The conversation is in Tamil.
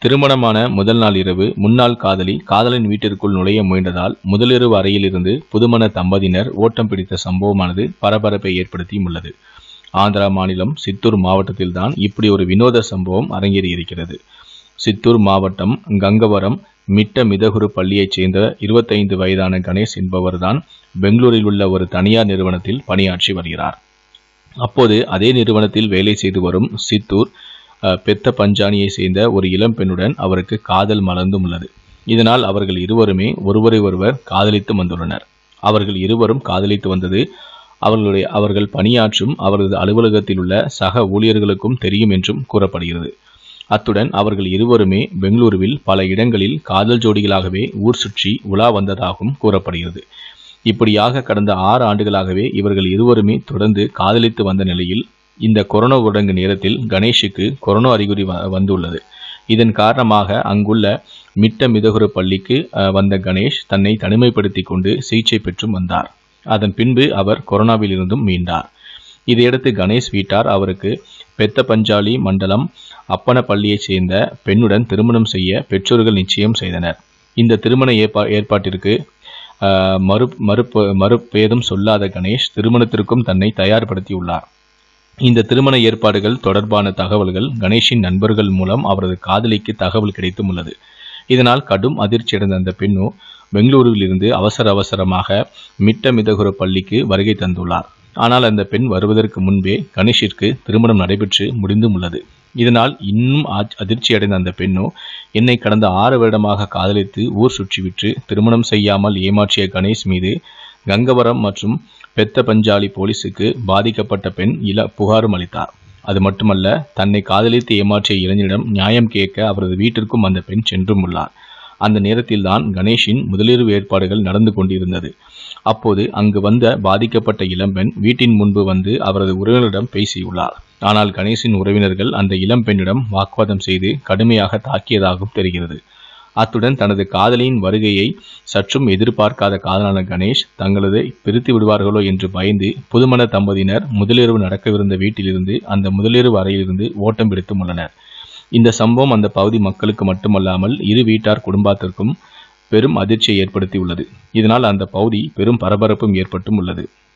திருமணமான முதல் நாள் இரவு முன்னாள் காதலி காதலன் வீட்டிற்குள் நுழைய முயன்றதால் முதலிரவு அறையிலிருந்து புதுமண தம்பதியினர் ஓட்டம் பிடித்த சம்பவமானது பரபரப்பை ஏற்படுத்தியும் உள்ளது ஆந்திரா மாநிலம் சித்தூர் மாவட்டத்தில்தான் இப்படி ஒரு வினோத சம்பவம் அரங்கேறியிருக்கிறது சித்தூர் மாவட்டம் கங்கவரம் மிட்ட மிதகுரு பள்ளியைச் சேர்ந்த இருபத்தைந்து வயதான கணேஷ் என்பவர்தான் பெங்களூரில் உள்ள ஒரு தனியார் நிறுவனத்தில் பணியாற்றி வருகிறார் அப்போது அதே நிறுவனத்தில் வேலை செய்து வரும் சித்தூர் அஹ், பெத்த பஞ்சானியை சேர்ந்த ஒரு இளம் பெண்ணுடன் அவருக்கு காதல் மலர்ந்தும் உள்ளது இதனால் அவர்கள் இருவருமே ஒருவரை ஒருவர் காதலித்து வந்துள்ளனர் அவர்கள் இருவரும் காதலித்து வந்தது அவர்களுடைய அவர்கள் பணியாற்றும் அவரது அலுவலகத்தில் உள்ள சக ஊழியர்களுக்கும் தெரியும் என்றும் கூறப்படுகிறது அத்துடன் அவர்கள் இருவருமே பெங்களூருவில் பல இடங்களில் காதல் ஜோடிகளாகவே ஊர் சுற்றி உலா வந்ததாகவும் கூறப்படுகிறது இப்படியாக கடந்த ஆறு ஆண்டுகளாகவே இவர்கள் இருவருமே தொடர்ந்து காதலித்து வந்த நிலையில் இந்த கொரோனா ஊரடங்கு நேரத்தில் கணேஷுக்கு கொரோனா அறிகுறி வ- வந்துள்ளது இதன் காரணமாக அங்குள்ள மிட்ட மிதகுரு பள்ளிக்கு அஹ், வந்த கணேஷ் தன்னை தனிமைப்படுத்திக் கொண்டு சிகிச்சை பெற்றும் வந்தார் அதன் பின்பு அவர் கொரோனாவில் இருந்தும் மீண்டார் இதையடுத்து கணேஷ் வீட்டார் அவருக்கு பெத்த பஞ்சாலி மண்டலம் அப்பன பள்ளியைச் சேர்ந்த பெண்ணுடன் திருமணம் செய்ய பெற்றோர்கள் நிச்சயம் செய்தனர் இந்த திருமண ஏற்பா ஏற்பாட்டிற்கு ஆஹ், மறு மறுப்பு மறுபேதும் சொல்லாத கணேஷ் திருமணத்திற்கும் தன்னை தயார்படுத்தியுள்ளார் இந்த திருமண ஏற்பாடுகள் தொடர்பான தகவல்கள் கணேஷின் நண்பர்கள் மூலம் அவரது காதலிக்கு தகவல் கிடைத்தும் உள்ளது இதனால் கடும் அதிர்ச்சியடைந்த அந்த பெண்ணோ பெங்களூருவில் இருந்து அவசர அவசரமாக மிட்ட மிதகுர பள்ளிக்கு வருகை தந்துள்ளார் ஆனால் அந்த பெண் வருவதற்கு முன்பே கணேஷிற்கு திருமணம் நடைபெற்று முடிந்தும் உள்ளது இதனால் இன்னும் ஆச்- அதிர்ச்சியடைந்த அந்த பெண்ணோ என்னை கடந்த ஆறு வருடமாக காதலித்து ஊர் சுற்றிவிட்டு திருமணம் செய்யாமல் ஏமாற்றிய கணேஷ் மீது கங்கவரம் மற்றும் பெத்த பஞ்சாலி போலீசுக்கு பாதிக்கப்பட்ட பெண் இல புகாரும் அளித்தார் அது மட்டுமல்ல தன்னை காதலித்து ஏமாற்றிய இளைஞனிடம் நியாயம் கேட்க அவரது வீட்டிற்கும் அந்த பெண் சென்றும் உள்ளார் அந்த நேரத்தில்தான் கணேஷின் முதலிரவு ஏற்பாடுகள் நடந்து கொண்டிருந்தது அப்போது அங்கு வந்த பாதிக்கப்பட்ட இளம்பெண் வீட்டின் முன்பு வந்து அவரது உறவினரிடம் பேசியுள்ளார் ஆனால் கணேஷின் உறவினர்கள் அந்த இளம்பெண்ணிடம் வாக்குவாதம் செய்து கடுமையாக தாக்கியதாகவும் தெரிகிறது அத்துடன் தனது காதலியின் வருகையை சற்றும் எதிர்பார்க்காத காதலான கணேஷ் தங்களது பிரித்து விடுவார்களோ என்று பயந்து புதுமண தம்பதியினர் முதலிரவு நடக்கவிருந்த வீட்டிலிருந்து அந்த முதலிரவு அறையிலிருந்து ஓட்டம் பிடித்தும் உள்ளனர் இந்த சம்பவம் அந்த பகுதி மக்களுக்கு மட்டுமல்லாமல் இரு வீட்டார் குடும்பத்திற்கும் பெரும் அதிர்ச்சியை ஏற்படுத்தி உள்ளது இதனால் அந்த பகுதி பெரும் பரபரப்பும் ஏற்பட்டும் உள்ளது